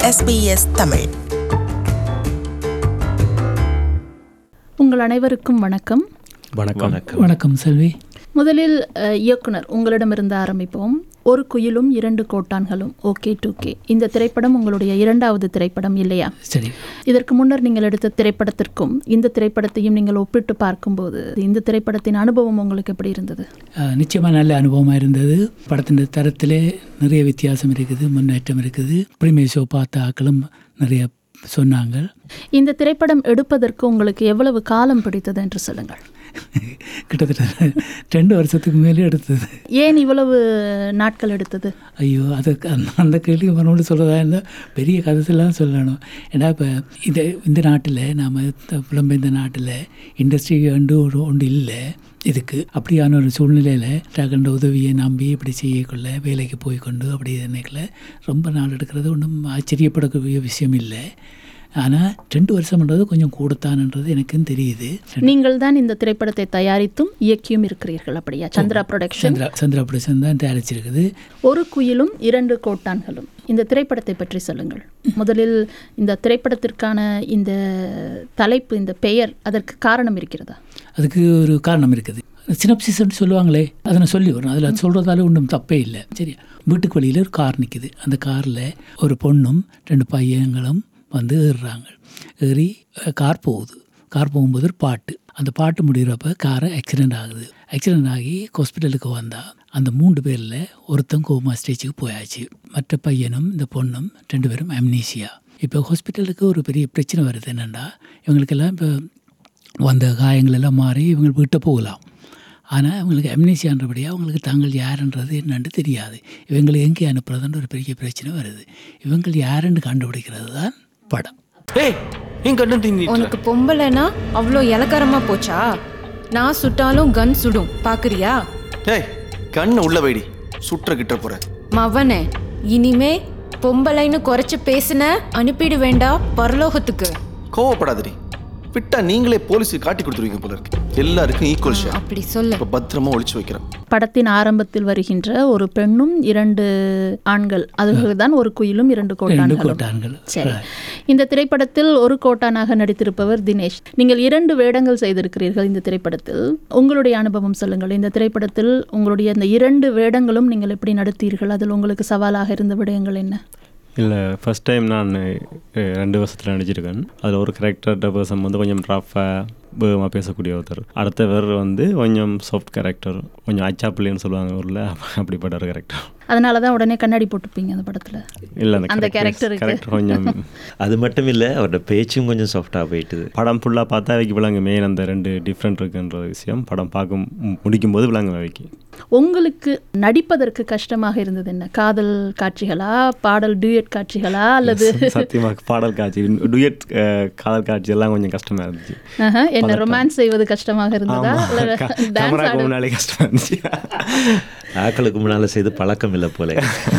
SBS Tamil உங்கள் அனைவருக்கும் வணக்கம் வணக்கம் வணக்கம் செல்வி முதலில் அஹ், இயக்குனர் உங்களிடமிருந்து ஆரம்பிப்போம் ஒரு குயிலும் இரண்டு கோட்டான்களும் ஓகே டு கே இந்த திரைப்படம் உங்களுடைய இரண்டாவது திரைப்படம் இல்லையா சரி இதற்கு முன்னர் நீங்கள் எடுத்த திரைப்படத்திற்கும் இந்த திரைப்படத்தையும் நீங்கள் ஒப்பிட்டு பார்க்கும்போது இந்த திரைப்படத்தின் அனுபவம் உங்களுக்கு எப்படி இருந்தது அஹ், நிச்சயமா நல்ல அனுபவமாக இருந்தது படத்தின் தரத்திலே நிறைய வித்தியாசம் இருக்குது முன்னேற்றம் இருக்குது ப்ரீமியர் ஷோ பார்த்த ஆக்களும் நிறைய சொன்னாங்க இந்த திரைப்படம் எடுப்பதற்கு உங்களுக்கு எவ்வளவு காலம் பிடித்தது என்று சொல்லுங்கள் கிட்டத்தட்ட ரெண்டு வருஷத்துக்கு மேலே எடுத்தது ஏன் இவ்வளவு நாட்கள் எடுத்தது ஐயோ அதுக்கு அந்த அந்த கேள்வி மறுபடியும் சொல்கிறதா இருந்தால் பெரிய கதையெல்லாம் சொல்லணும் ஏன்னா இப்போ இந்த இந்த நாட்டில் நாம் புலம்பெயர்ந்த நாட்டில் இண்டஸ்ட்ரி வந்து ஒரு ஒன்று இல்லை இதுக்கு அப்படியான ஒரு சூழ்நிலையில் டகண்ட உதவியை நம்பி இப்படி செய்யக்குள்ள வேலைக்கு போய் கொண்டு அப்படி நினைக்கல ரொம்ப நாள் எடுக்கிறது ஒன்றும் ஆச்சரியப்படக்கூடிய விஷயம் இல்லை ஆனால் ரெண்டு வருஷம்ன்றது கொஞ்சம் கூடத்தான்ன்றது எனக்கும் தெரியுது நீங்கள் தான் இந்த திரைப்படத்தை தயாரித்தும் இயக்கியும் இருக்கிறீர்கள் அப்படியா சந்திரா ப்ரொடக்ஷன் சந்திரா சந்திரா புடிசன் தான் தயாரிச்சிருக்குது ஒரு குயிலும் இரண்டு கோட்டான்களும் இந்த திரைப்படத்தை பற்றி சொல்லுங்கள் முதலில் இந்த திரைப்படத்திற்கான இந்த தலைப்பு இந்த பெயர் அதற்கு காரணம் இருக்கிறதா அதுக்கு ஒரு காரணம் இருக்குது சினப்சிஸ்ன்னு சொல்லுவாங்களே அதை நான் சொல்லி வரணும் அதில் சொல்கிறதால ஒன்றும் தப்பே இல்லை சரி வீட்டுக்கு வெளியில் ஒரு கார் நிற்குது அந்த காரில் ஒரு பொண்ணும் ரெண்டு பையன்களும் வந்து ஏறுறாங்க ஏறி அஹ், கார் போகுது கார் போகும்போது ஒரு பாட்டு அந்த பாட்டு முடிகிறப்ப காரை ஆக்சிடெண்ட் ஆகுது ஆக்சிடெண்ட் ஆகி ஹாஸ்பிட்டலுக்கு வந்தால் அந்த மூன்று பேரில் ஒருத்தன் கோமா ஸ்டேஜுக்கு போயாச்சு மற்ற பையனும் இந்த பொண்ணும் ரெண்டு பேரும் அம்னீசியா இப்போ ஹாஸ்பிட்டலுக்கு ஒரு பெரிய பிரச்சனை வருது என்னென்னா இவங்களுக்கெல்லாம் இப்போ வந்த காயங்கள் எல்லாம் மாறி இவங்க வீட்டை போகலாம் ஆனால் அவங்களுக்கு அம்னேசியான்றபடியாக அவங்களுக்கு தாங்கள் யாருன்றது என்னன்னு தெரியாது இவங்களை எங்கே அனுப்புறதுன்ற ஒரு பெரிய பிரச்சனை வருது இவங்கள் யாருன்னு கண்டுபிடிக்கிறது தான் படம் ஏய் என் கண்ணு தீங்கி உனக்கு பொம்பளைனா அவ்வளோ இலக்காரமா போச்சா நான் சுட்டாலும் கன் சுடும் பாக்குறியா ஏய் கண்ணை உள்ள வைடி சுற்ற கிட்ட போற மவனே இனிமே பொம்பளைன்னு குறைச்சு பேசுன அனுப்பிடு வேண்டா பரலோகத்துக்கு கோவப்படாதடி விட்டா நீங்களே போலீஸுக்கு காட்டி கொடுத்துருவீங்க போல இருக்கு எல்லாருக்கும் ஈக்குவல் ஷேர் அப்படி சொல்லு இப்ப பத்திரமா ஒளிச்சு வைக்கிறேன் படத்தின் ஆரம்பத்தில் வருகின்ற ஒரு பெண்ணும் இரண்டு ஆண்கள் அதுகள் தான் ஒரு குயிலும் இரண்டு ரெண்டு கோட்டான்களும் கோட்டான்கள் சரி இந்த திரைப்படத்தில் ஒரு கோட்டானாக நடித்திருப்பவர் தினேஷ் நீங்கள் இரண்டு வேடங்கள் செய்திருக்கிறீர்கள் இந்த திரைப்படத்தில் உங்களுடைய அனுபவம் சொல்லுங்கள் இந்த திரைப்படத்தில் உங்களுடைய இந்த இரண்டு வேடங்களும் நீங்கள் எப்படி நடித்தீர்கள் அதில் உங்களுக்கு சவாலாக இருந்த விடயங்கள் என்ன இல்லை ஃபஸ்ட் டைம் நான் அஹ், ரெண்டு வருஷத்தில் நடிச்சிருக்கேன் அதில் ஒரு கேரக்டர் பர்சன் வந்து கொஞ்சம் ரஃபாக வேகமாக பேசக்கூடிய ஒருத்தர் அடுத்தவர் வந்து கொஞ்சம் சாஃப்ட் கேரக்டர் கொஞ்சம் அச்சா பிள்ளைன்னு சொல்லுவாங்க ஊரில் அப்படிப்பட்ட ஒரு கேரக்டர் அதனால தான் உடனே கண்ணாடி போட்டுப்பீங்க அந்த படத்தில் இல்லை அந்த அந்த character கேரக்டர் இருக்கு. கேரக்டர் கொஞ்சம் அது மட்டும் இல்லை அவரோட பேச்சும் கொஞ்சம் சாஃப்டாக போயிட்டுது படம் ஃபுல்லாக பார்த்தா வைக்க விளங்க மெயின் அந்த ரெண்டு டிஃப்ரெண்ட் இருக்குன்ற விஷயம் படம் பார்க்க முடிக்கும் போது விளங்க வைக்கி உங்களுக்கு நடிப்பதற்கு கஷ்டமாக இருந்தது என்ன காதல் காட்சிகளா பாடல் டியூயட் காட்சிகளா அல்லது சத்தியமாக பாடல் காட்சி டுயட் காதல் காட்சி எல்லாம் கொஞ்சம் கஷ்டமாக இருந்துச்சு ஆஹா, என்ன ரொமான்ஸ் செய்வது கஷ்டமாக இருந்ததா அல்லது டான்ஸ் கேமராக்கு ஆடு முன்னாலே கஷ்டமாக இருந்துச்சு ஆக்களுக்கு முன்னால் செய்து பழக்கம் இல்லை போல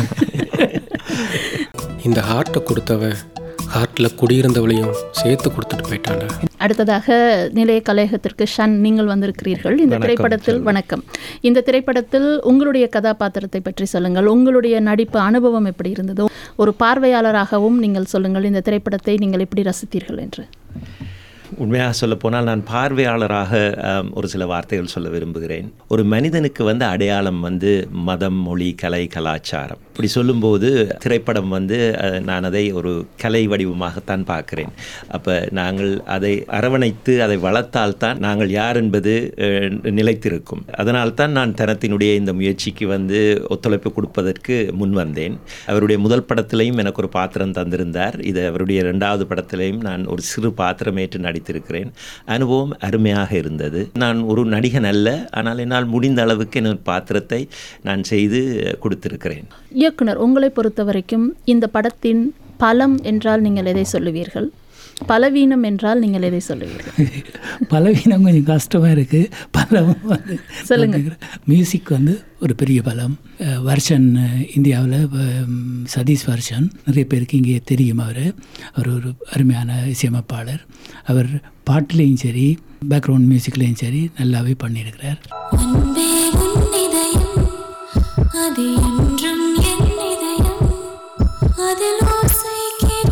இந்த ஹார்ட்டை கொடுத்தவன் ஹார்ட்டில் குடியிருந்தவளையும் சேர்த்து கொடுத்துட்டு போயிட்டான்டா அடுத்ததாக நிலைய கலையகத்திற்கு ஷன் நீங்கள் வந்திருக்கிறீர்கள் இந்த திரைப்படத்தில் வணக்கம் இந்த திரைப்படத்தில் உங்களுடைய கதாபாத்திரத்தை பற்றி சொல்லுங்கள் உங்களுடைய நடிப்பு அனுபவம் எப்படி இருந்தது ஒரு பார்வையாளராகவும் நீங்கள் சொல்லுங்கள் இந்த திரைப்படத்தை நீங்கள் எப்படி ரசித்தீர்கள் என்று உண்மையாக சொல்ல போனால் நான் பார்வையாளராக ஆம், ஒரு சில வார்த்தைகள் சொல்ல விரும்புகிறேன் ஒரு மனிதனுக்கு வந்து அடையாளம் வந்து மதம் மொழி கலை கலாச்சாரம் இப்படி சொல்லும்போது திரைப்படம் வந்து அஹ், நான் அதை ஒரு கலை வடிவமாகத்தான் பார்க்கிறேன் அப்போ நாங்கள் அதை அரவணைத்து அதை வளர்த்தால்தான் நாங்கள் யார் என்பது அஹ், நிலைத்திருக்கும் அதனால்தான் நான் தனத்தினுடைய இந்த முயற்சிக்கு வந்து ஒத்துழைப்பு கொடுப்பதற்கு முன் வந்தேன் அவருடைய முதல் படத்திலையும் எனக்கு ஒரு பாத்திரம் தந்திருந்தார் இது அவருடைய இரண்டாவது படத்திலையும் நான் ஒரு சிறு பாத்திரம் ஏற்று நடித்திருக்கிறேன் அனுபவம் அருமையாக இருந்தது நான் ஒரு நடிகன் அல்ல ஆனால் என்னால் முடிந்த அளவுக்கு என் பாத்திரத்தை நான் செய்து கொடுத்திருக்கிறேன் இயக்குனர் உங்களை பொறுத்த வரைக்கும் இந்த படத்தின் பலம் என்றால் நீங்கள் எதை சொல்லுவீர்கள் பலவீனம் என்றால் நீங்கள் எதை சொல்லுவீர்கள் பலவீனம் கொஞ்சம் கஷ்டமாக இருக்குது பலம் வந்து சொல்லுங்க. மியூசிக் வந்து ஒரு பெரிய பலம் அஹ், வர்ஷன் இந்தியாவில் சதீஷ் வர்ஷன் நிறைய பேருக்கு இங்கே தெரியும் அவர் அவர் ஒரு அருமையான இசையமைப்பாளர் அவர் பாட்டுலேயும் சரி பேக்ரவுண்ட் மியூசிக்லேயும் சரி நல்லாவே பண்ணியிருக்கிறார் அன்பே உன் இதயம் அது என்றும் என் இதயம் அதில் ஓசை கேட்கும்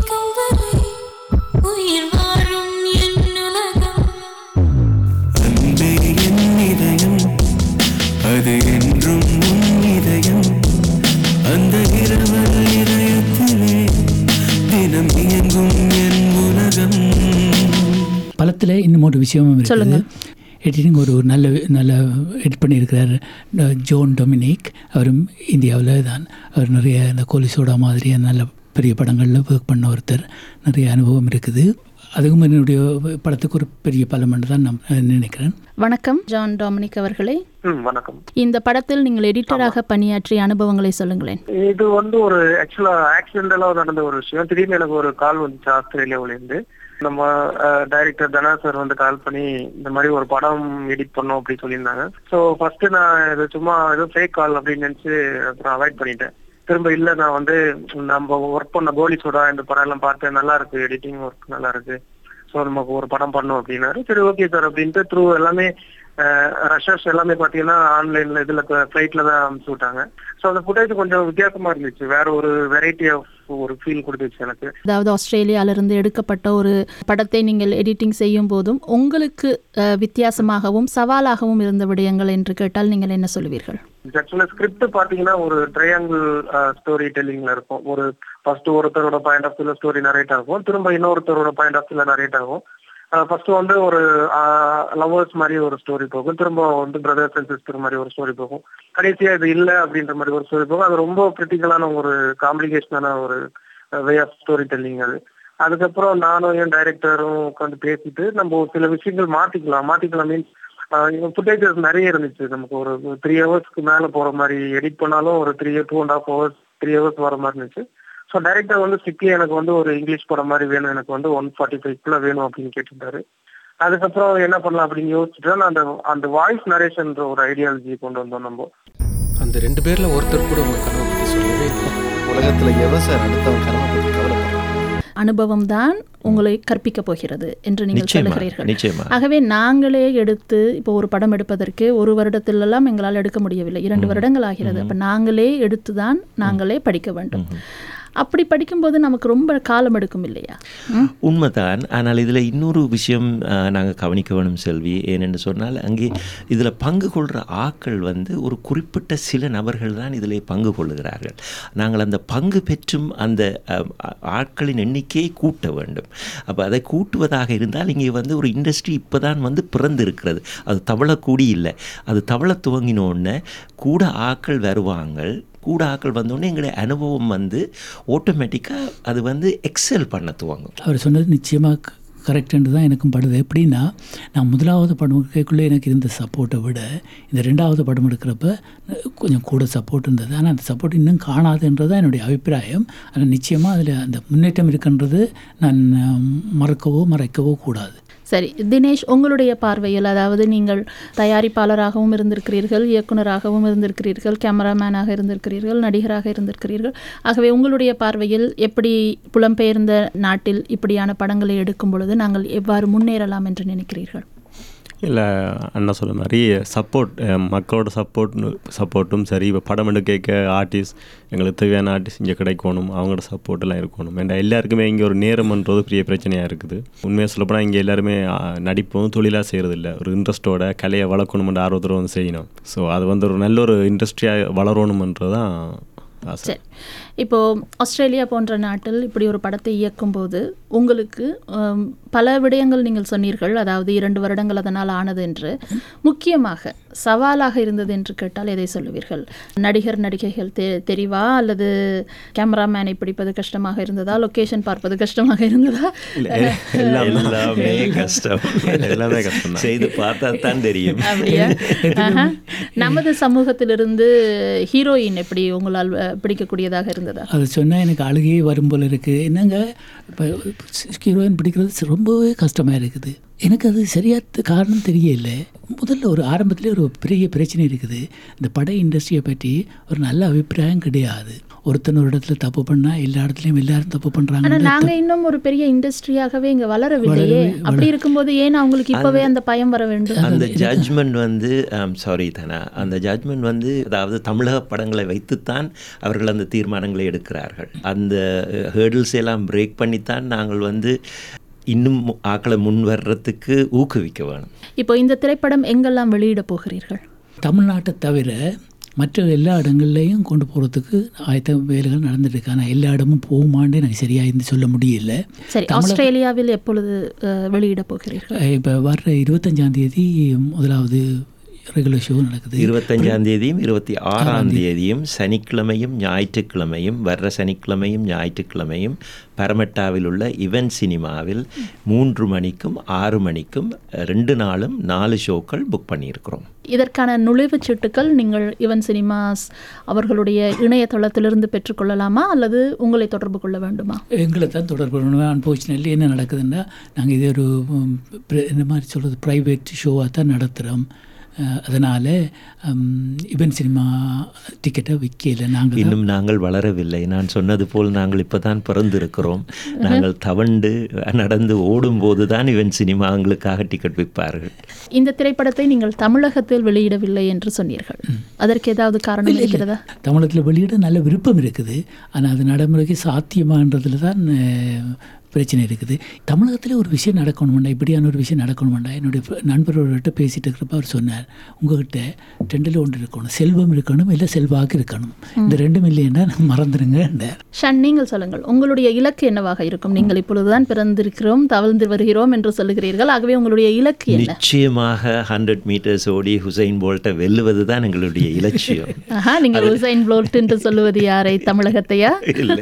படத்தில் இன்னும் ஒரு விஷயமும் இருக்குது எடிட்டிங் ஒரு ஒரு நல்ல நல்ல எடிட் பண்ணியிருக்கிறார் அஹ் ஜோன் டொமினிக் அவரும் இந்தியாவில் தான் அவர் நிறைய இந்த கோலிசோடா மாதிரியான நல்ல பெரிய படங்களில் ஒர்க் பண்ண ஒருத்தர் நிறைய அனுபவம் இருக்குது அதுவும் என்னுடைய படத்துக்கு ஒரு பெரிய பலமன்று தான் நான் நினைக்கிறேன் வணக்கம் ஜான் டாமினிக் அவர்களே ம் வணக்கம் இந்த படத்தில் நீங்கள் எடிட்டராக பணியாற்றிய அனுபவங்களை சொல்லுங்களேன் இது வந்து ஒரு ஆக்சுவலா ஆக்சிடென்டலா நடந்த ஒரு விஷயம் திடீர்னு எனக்கு ஒரு கால் வந்துச்சு ஆஸ்திரேலியாவுல இருந்து நம்ம டைரக்டர் தனா சார் வந்து கால் பண்ணி இந்த மாதிரி ஒரு படம் எடிட் பண்ணோம் அப்படின்னு சொல்லியிருந்தாங்க ஸோ ஃபர்ஸ்ட் நான் இது சும்மா ஏதோ ஃபேக் கால் அப்படின்னு நினைச்சு அப்புறம் அவாய்ட் பண்ணிட்டேன் திரும்ப இல்ல நான் வந்து நம்ம ஒர்க் பண்ண கோலிசோடா இந்த படம் எல்லாம் பார்த்து நல்லா இருக்கு எடிட்டிங் ஒர்க் நல்லா இருக்கு ஸோ நமக்கு ஒரு படம் பண்ணோம் அப்படின்னாரு சரி ஓகே சார் அப்படின்ட்டு த்ரூ எல்லாமே ரஷர்ஸ் எல்லாமே பார்த்தீங்கன்னா ஆன்லைன்ல இதுல ஃபிளைட்ல தான் அனுப்பிச்சு விட்டாங்க ஸோ அந்த ஃபுட்டேஜ் கொஞ்சம் வித்தியாசமா இருந்துச்சு வேற ஒரு வெரைட்டி ஆஃப் ஒரு ஃபீல் கொடுத்துச்சு எனக்கு அதாவது ஆஸ்திரேலியாவிலிருந்து எடுக்கப்பட்ட ஒரு படத்தை நீங்கள் எடிட்டிங் செய்யும் போதும் உங்களுக்கு அஹ், வித்தியாசமாகவும் சவாலாகவும் இருந்த விடயங்கள் என்று கேட்டால் நீங்கள் என்ன சொல்லுவீர்கள் ஆக்சுவலா ஸ்கிரிப்ட் பாத்தீங்கன்னா ஒரு ட்ரையாங்கிள் ஸ்டோரி டெல்லிங்ல இருக்கும் ஒரு ஃபர்ஸ்ட் ஒருத்தரோட பாயிண்ட் ஆஃப் வியூல ஸ்டோரி நரேட் ஆகும் திரும்ப இன்னொருத்தரோட பாயிண்ட் ஆஃப் வியூல நரேட் ஆகும் ஃபர்ஸ்ட் வந்து ஒரு லவர்ஸ் மாதிரி ஒரு ஸ்டோரி போகும் திரும்ப வந்து பிரதர்ஸ் அண்ட் சிஸ்டர் மாதிரி ஒரு ஸ்டோரி போகும் கடைசியா இது இல்ல அப்படின்ற மாதிரி ஒரு ஸ்டோரி போகும் அது ரொம்ப கிரிட்டிக்கலான ஒரு காம்ப்ளிகேஷனான ஒரு வே ஆஃப் ஸ்டோரி டெல்லிங் அது அதுக்கப்புறம் நானும் என் டைரக்டரும் உட்காந்து பேசிட்டு நம்ம ஒரு சில விஷயங்கள் மாத்திக்கலாம் மாத்திக்கலாம் மீன்ஸ் ஃபுட்டேஜஸ் நிறைய இருந்துச்சு நமக்கு ஒரு த்ரீ ஹவர்ஸ்க்கு மேல போற மாதிரி எடிட் பண்ணாலும் ஒரு three two and half hours three hours வர மாதிரி இருந்துச்சு ஸோ டைரக்டர் வந்து ஸ்ட்ரிக்ட்லி எனக்கு வந்து ஒரு இங்கிலீஷ் படம் மாதிரி வேணும் எனக்கு வந்து ஒன் ஃபார்ட்டி ஃபைவ்க்குள்ள வேணும் அப்படின்னு கேட்டிருந்தாரு அதுக்கப்புறம் என்ன பண்ணலாம் அப்படின்னு யோசிச்சுட்டு நான் அந்த அந்த வாய்ஸ் நரேஷன்ற ஒரு ஐடியாலஜி கொண்டு வந்தோம் நம்ம அந்த ரெண்டு பேரில் ஒருத்தர் கூட உங்கள் கனவை பற்றி சொல்லவே இல்லை உலகத்துல எவன் சார் அடுத்தவன் கனவை பத்தி கவலைப்படுறான் அனுபவம் தான் உங்களை கற்பிக்கப் போகிறது என்று நீங்கள் நிச்சயமா சொல்லுகிறீர்கள் நிச்சயமா ஆகவே நாங்களே எடுத்து இப்போ ஒரு படம் எடுப்பதற்கு ஒரு வருடத்திலெல்லாம் எங்களால் எடுக்க முடியவில்லை இரண்டு வருடங்கள் ஆகிறது அப்போ நாங்களே எடுத்து தான் நாங்களே படிக்க வேண்டும் அப்படி படிக்கும்போது நமக்கு ரொம்ப காலம் எடுக்கும் இல்லையா ம்? உண்மைதான் ஆனால் இதில் இன்னொரு விஷயம் நாங்கள் கவனிக்க வேணும் செல்வி ஏனென்று சொன்னால் அங்கே இதில் பங்கு கொள்கிற ஆட்கள் வந்து ஒரு குறிப்பிட்ட சில நபர்கள் தான் இதில் பங்கு கொள்ளுகிறார்கள் நாங்கள் அந்த பங்கு பெற்றும் அந்த அஹ், ஆட்களின் எண்ணிக்கையை கூட்ட வேண்டும் அப்போ அதை கூட்டுவதாக இருந்தால் இங்கே வந்து ஒரு இண்டஸ்ட்ரி இப்போ தான் வந்து பிறந்து இருக்கிறது அது தவளக்கூடி இல்லை அது தவள துவங்கினோடனே கூட ஆட்கள் வருவாங்க கூட ஆட்கள் வந்தோடனே எங்களுடைய அனுபவம் வந்து ஆட்டோமேட்டிக்காக அது வந்து எக்ஸல் பண்ண துவங்கும் அவர் சொன்னது நிச்சயமாக கரெக்டுன்னு தான் எனக்கும் படுது எப்படின்னா நான் முதலாவது படம் எடுக்கக்குள்ளே எனக்கு இருந்த சப்போர்ட்டை விட இந்த ரெண்டாவது படம் எடுக்கிறப்ப அஹ், கொஞ்சம் கூட சப்போர்ட் இருந்தது ஆனால் அந்த சப்போர்ட் இன்னும் காணாதுன்றது தான் என்னுடைய அபிப்பிராயம் ஆனால் நிச்சயமாக அதில் அந்த முன்னேற்றம் இருக்குன்றது நான் அஹ், மறக்கவோ மறைக்கவோ கூடாது சரி தினேஷ் உங்களுடைய பார்வையில் அதாவது நீங்கள் தயாரிப்பாளராகவும் இருந்திருக்கிறீர்கள் இயக்குனராகவும் இருந்திருக்கிறீர்கள் கேமராமேனாக இருந்திருக்கிறீர்கள் நடிகராக இருந்திருக்கிறீர்கள் ஆகவே உங்களுடைய பார்வையில் எப்படி புலம்பெயர்ந்த நாட்டில் இப்படியான படங்களை எடுக்கும் பொழுது நாங்கள் எவ்வாறு முன்னேறலாம் என்று நினைக்கிறீர்கள் இல்லை அண்ணா சொன்ன மாதிரி சப்போர்ட் மக்களோட சப்போர்ட் சப்போர்ட்டும் சரி இப்போ படம் எடுக்க ஆர்டிஸ்ட் எங்களுக்கு தேவையான ஆர்டிஸ்ட் இங்கே கிடைக்கணும் அவங்களோட சப்போர்ட் எல்லாம் இருக்கணும் ஏன்னா எல்லாருக்குமே இங்கே ஒரு நேரம்ன்றது பெரிய பிரச்சனையாக இருக்குது உண்மையாக சொல்லப்போனால் இங்கே எல்லாருமே ஆ, நடிப்பும் தொழிலாக செய்கிறதில்ல ஒரு இன்ட்ரெஸ்ட்டோட கலையை வளர்க்கணுமென்ற ஆர்வத்தோட வந்து செய்யணும் ஸோ அது வந்து ஒரு நல்ல ஒரு இண்டஸ்ட்ரியாக வளரணுமன்றது தான் ஆசை சரி இப்போது ஆஸ்திரேலியா போன்ற நாட்டில் இப்படி ஒரு படத்தை இயக்கும்போது உங்களுக்கு ஹம், பல விடயங்கள் நீங்கள் சொன்னீர்கள் அதாவது இரண்டு வருடங்கள் அதனால் ஆனது என்று முக்கியமாக சவாலாக இருந்தது என்று கேட்டால் எதை சொல்லுவீர்கள் நடிகர் நடிகைகள் தெ தெரிவா அல்லது கேமராமேனை பிடிப்பது கஷ்டமாக இருந்ததா லொக்கேஷன் பார்ப்பது கஷ்டமாக இருந்ததா இல்லை எல்லாம் எல்லாமே கஷ்டம் எல்லாமே கஷ்டம் தான் செய்து பார்த்தா தான் தெரியும் அப்படியா ஆஹா. நமது சமூகத்திலிருந்து ஹீரோயின் எப்படி உங்களால் அஹ், பிடிக்கக்கூடியதாக இருந்ததா அது சொன்னால் எனக்கு அழுகையே வரும் போல இருக்குது என்னங்க இப்போ ஹீரோயின் பிடிக்கிறது ரொம்பவே கஷ்டமாக இருக்குது எனக்கு அது சரியாக காரணம் தெரியல முதல்ல ஒரு ஆரம்பத்திலே ஒரு பெரிய பிரச்சனை இருக்குது இந்த பட இண்டஸ்ட்ரியை பற்றி ஒரு நல்ல அபிப்பிராயம் கிடையாது ஒருத்தன் ஒரு இடத்துல தப்பு பண்ணால் எல்லா இடத்துலையும் எல்லாரும் தப்பு ஆனா பண்ணுறாங்க நாங்க இன்னும் ஒரு பெரிய இண்டஸ்ட்ரியாகவே இங்க வளரவில்லையே அப்படி இருக்கும்போது ஏன் அவங்களுக்கு இப்பவே அந்த பயம் வர வேண்டும் அந்த ஜட்ஜ்மெண்ட் வந்து சாரி தானா அந்த ஜட்ஜ்மெண்ட் வந்து அதாவது தமிழக படங்களை வைத்துத்தான் அவர்கள் அந்த தீர்மானங்களை எடுக்கிறார்கள் அந்த ஹேர்டில்ஸ் எல்லாம் பிரேக் பண்ணித்தான் நாங்கள் வந்து இன்னும் ஆக்களை முன் வர்றதுக்கு ஊக்குவிக்க வேணும் இப்போ இந்த திரைப்படம் எங்கெல்லாம் வெளியிட போகிறீர்கள் தமிழ்நாட்டை தவிர மற்ற எல்லா இடங்கள்லையும் கொண்டு போகிறதுக்கு ஆயத்த வேலைகள் நடந்துட்டு இருக்கு ஆனால் எல்லா இடமும் போகுமான்னு எனக்கு சரியாக இருந்து சொல்ல முடியல சரி ஆஸ்திரேலியாவில் எப்பொழுது அஹ், வெளியிடப் போகிறீர்கள் இப்போ வர்ற இருபத்தஞ்சாம் தேதி முதலாவது ரெகுலர் ஷோ நடக்குது இருபத்தஞ்சாம் தேதியும் இருபத்தி ஆறாம் தேதியும் சனிக்கிழமையும் ஞாயிற்றுக்கிழமையும் வர்ற சனிக்கிழமையும் ஞாயிற்றுக்கிழமையும் பரமட்டாவில் உள்ள இவன் சினிமாவில் மூன்று மணிக்கும் ஆறு மணிக்கும் ரெண்டு நாளும் நாலு ஷோக்கள் புக் பண்ணியிருக்கிறோம் இதற்கான நுழைவுச் சீட்டுகள் நீங்கள் இவன் சினிமாஸ் அவர்களுடைய இணையதளத்திலிருந்து பெற்றுக்கொள்ளலாமா அல்லது உங்களை தொடர்பு கொள்ள வேண்டுமா எங்களை தான் தொடர்பு பண்ணணும் அன்ஃபார்ச்சுனேட்லி என்ன நடக்குதுன்னா நாங்கள் இது ஒரு ம், pri- இந்த மாதிரி சொல்கிறது ப்ரைவேட் ஷோவாக தான் நடத்துகிறோம் அதனால் இவன் சினிமா டிக்கெட்டை விற்கல நாங்கள் இன்னும் நாங்கள் வளரவில்லை நான் சொன்னது போல் நாங்கள் இப்பதான் பிறந்திருக்கிறோம் நாங்கள் தவண்டு நடந்து ஓடும்போது தான் இவன் சினிமா எங்களுக்காக டிக்கெட் விற்பார்கள் இந்த திரைப்படத்தை நீங்கள் தமிழகத்தில் வெளியிடவில்லை என்று சொன்னீர்கள் அதற்கு ஏதாவது காரணம் இருக்கிறதா தமிழகத்தில் வெளியிட நல்ல விருப்பம் இருக்குது ஆனால் அது நடைமுறைக்கு சாத்தியமான்றதுல தான் அஹ், பிரச்சனை இருக்குது தமிழகத்தில் ஒரு விஷயம் நடக்கணுமெண்டா இப்படியான ஒரு விஷயம் நடக்கணுமெண்டா என்னுடைய fr- நண்பர்கள்ட்ட பேசிட்டு இருக்கிறப்ப அவர் சொன்னார் உங்ககிட்ட ரெண்டில் ஒன்று இருக்கணும் செல்வம் இருக்கணும் இல்லை செல்வாக்கு இருக்கணும் இந்த ரெண்டும் இல்லைன்னா மறந்துடுங்க ஷன் நீங்கள் சொல்லுங்கள் உங்களுடைய இலக்கு என்னவாக இருக்கும் நீங்கள் இப்பொழுதுதான் பிறந்திருக்கிறோம் தவழ்ந்து வருகிறோம் என்று சொல்லுகிறீர்கள் ஆகவே உங்களுடைய இலக்கு என்ன நிச்சயமாக ஹண்ட்ரட் மீட்டர்ஸ் ஓடி ஹுசைன் போல்ட்டை வெல்லுவது தான் எங்களுடைய இலட்சியம் ஆஹா நீங்கள் உசைன் போல்ட் என்று சொல்லுவது யாரை தமிழகத்தையா இல்லை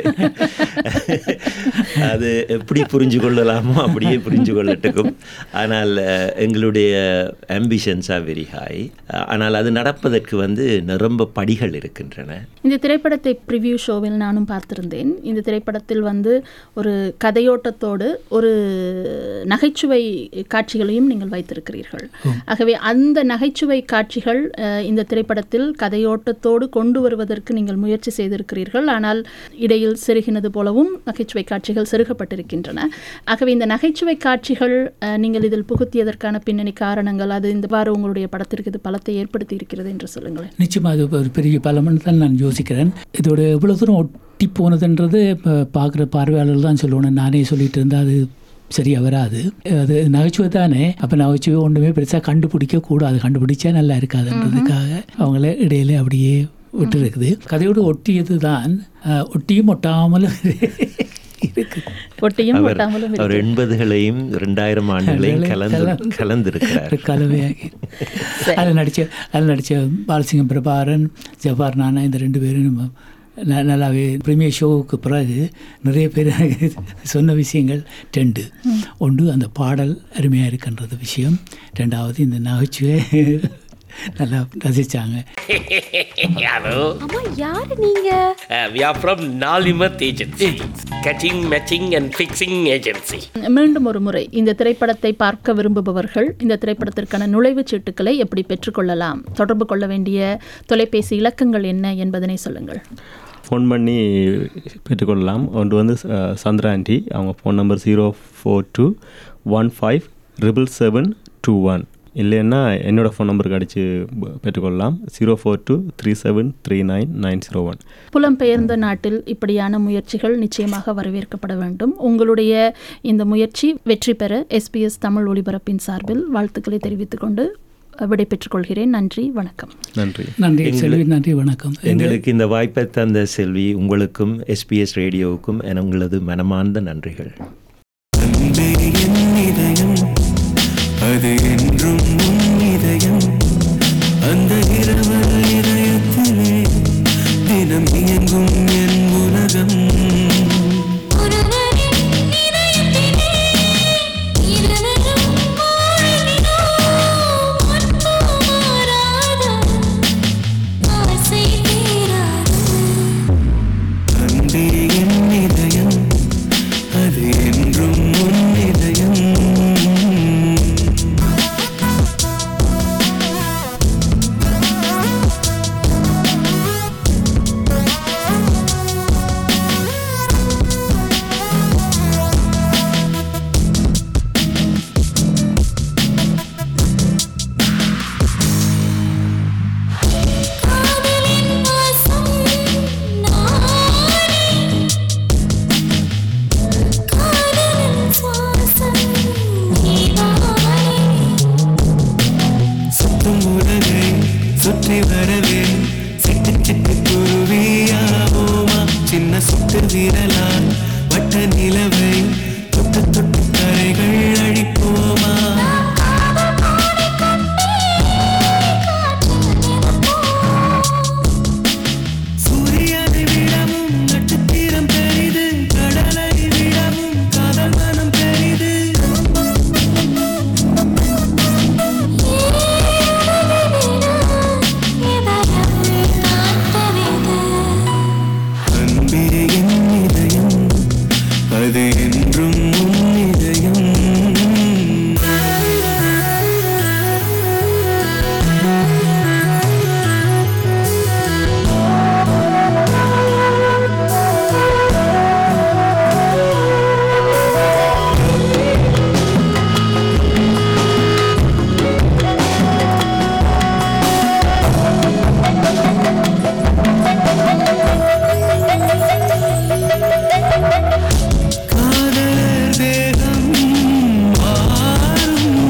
அது எப்படி புரிஞ்சு கொள்ளலாமோ அப்படியே புரிஞ்சு கொள்ளட்டுக்கும் ஆனால் அஹ், எங்களுடைய ஆம்பிஷன்ஸ் ஆர் வெரி ஹை ஆனால் அது நடப்பதற்கு வந்து நிரம்ப படிகள் இருக்கின்றன இந்த திரைப்படத்தை ப்ரிவ்யூ ஷோவில் நானும் பார்த்திருந்தேன் இந்த திரைப்படத்தில் வந்து ஒரு கதையோட்டத்தோடு ஒரு நகைச்சுவை காட்சிகளையும் நீங்கள் வைத்திருக்கிறீர்கள் ஆகவே அந்த நகைச்சுவை காட்சிகள் அஹ், இந்த திரைப்படத்தில் கதையோட்டத்தோடு கொண்டு வருவதற்கு நீங்கள் முயற்சி செய்திருக்கிறீர்கள் ஆனால் இடையில் செருகினது போலவும் நகைச்சுவை காட்சிகள் செருகப்பட்டிருக்கின்றன ஆகவே இந்த நகைச்சுவை காட்சிகள் அஹ், நீங்கள் இதில் புகுத்தியதற்கான பின்னணி காரணங்கள் அது இந்த வாரம் உங்களுடைய படத்திற்கு இது பலத்தை ஏற்படுத்தி இருக்கிறது என்று சொல்லுங்களேன் நிச்சயமாக அது ஒரு பெரிய பலம்னு தான் நான் யோசிக்கிறேன் இதோட எவ்வளோ தூரம் ஒட்டி போனதுன்றது இப்போ பார்க்குற பார்வையாளர் தான் சொல்லணும் நானே சொல்லிட்டு இருந்தால் அது சரியாக வராது அது நகைச்சுவை தானே அப்போ நகைச்சுவை ஒன்றுமே பெருசாக கண்டுபிடிக்க கூடாது கண்டுபிடிச்சா நல்லா இருக்காதுன்றதுக்காக அவங்கள இடையில அப்படியே விட்டு இருக்குது கதையோடு ஒட்டியது தான் அஹ், ஒட்டியும் ஒட்டாமலும் இருக்குது ஒட்டியும் அவர் ஒட்டாமலும் அவர் எண்பதுகளையும் ரெண்டாயிரம் ஆண்டுகளையும் கலந்து கலந்திருக்கிறார் ஒரு கலவையாகி அதில் நடித்த அதில் நடித்த பாலசிங்கம் பிரபாரன் ஜவார் நானா இந்த ரெண்டு பேரும் நம்ம ந- நல்லாவே ப்ரீமியர் ஷோவுக்கு பிறகு நிறைய பேர் எனக்கு சொன்ன விஷயங்கள் ரெண்டு ஒன்று அந்த பாடல் அருமையாக இருக்கின்றது விஷயம் ரெண்டாவது இந்த நகைச்சுவை நல்லா ரசித்தாங்க ஹலோ அம்மா யாரு நீங்க வி ஆர் ஃப்ரம் நாலிமத் agency cutting matching and fixing agency மீண்டும் ஒரு முறை இந்த திரைப்படத்தை பார்க்க விரும்புபவர்கள் இந்த திரைப்படத்திற்கான நுழைவுச் சீட்டுக்களை எப்படி பெற்றுக்கொள்ளலாம் தொடர்பு கொள்ள வேண்டிய தொலைபேசி இலக்கங்கள் என்ன என்பதனை சொல்லுங்கள் ஃபோன் பண்ணி பெற்றுக்கொள்ளலாம் ஒன்று வந்து அஹ், சந்திரா ஆண்டி அவங்க phone number zero four two one five triple seven two one இல்லைன்னா என்னோடய ஃபோன் நம்பருக்கு அடித்து பெற்றுக்கொள்ளலாம் zero four two three seven three nine nine zero one புலம்பெயர்ந்த நாட்டில் இப்படியான முயற்சிகள் நிச்சயமாக வரவேற்கப்பட வேண்டும் உங்களுடைய இந்த முயற்சி வெற்றி பெற எஸ்பிஎஸ் தமிழ் ஒலிபரப்பின் சார்பில் வாழ்த்துக்களை தெரிவித்துக் கொண்டு விடைபெற்றுக் கொள்கிறேன் நன்றி வணக்கம் நன்றி நன்றி எங்களுக்கு- செல்வி நன்றி வணக்கம் எங்களுக்கு இந்த வாய்ப்பை தந்த செல்வி உங்களுக்கும் எஸ்பிஎஸ் ரேடியோவுக்கும் என உங்களது மனமார்ந்த நன்றிகள் அது என்றும் உன் இதயம் அந்த இரவல் இதயத்திலே தினம் இயங்கும் என் உலகம் ஒருவரின் இதயத்திலே இருவரும் வாழ்கிறோம். அன்பு மாறாத ஆசை தீராத அன்பே என் இதயம் அது என்றும் உன் இதயம் நிலவை தொட்டு தொட்டு கரைகள் அழிப்போமா சூரியனை விடவும் நட்சத்திரம் பெரிது கடலை விடவும் காதல் மனம் பெரிது அன்பே என் இதயம் அது என்றும் உன் இதயம் காதலர் தேகம் மாறும்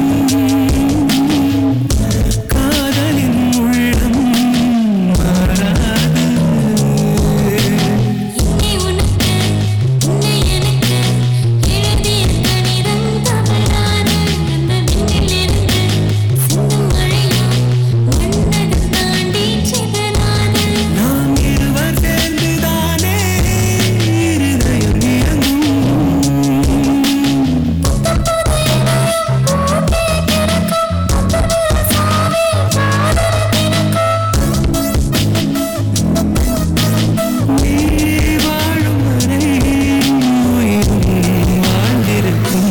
காதலின் உள்ளம் மாறாது நாம் இருவர் சேர்ந்துதானே இருதயம் இயங்கும் நீ வாழும் வரை உயிரும் வாழ்ந்திருக்கும்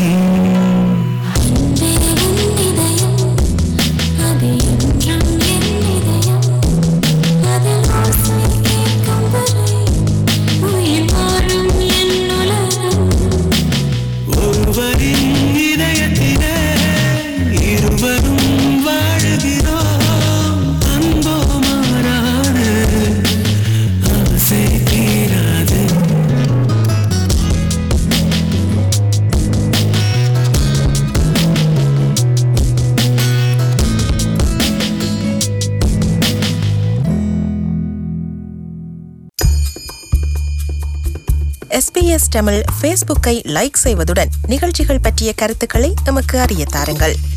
ஒருவரின் இதயத்திலே இருவரும் வாழுகிறோம் அன்போ மாறாது ஆசை தீராது எஸ்பிஎஸ் தமிழ் ஃபேஸ்புக்கை லைக் செய்வதுடன் நிகழ்ச்சிகள் பற்றிய கருத்துக்களை எமக்கு அறிய தாருங்கள்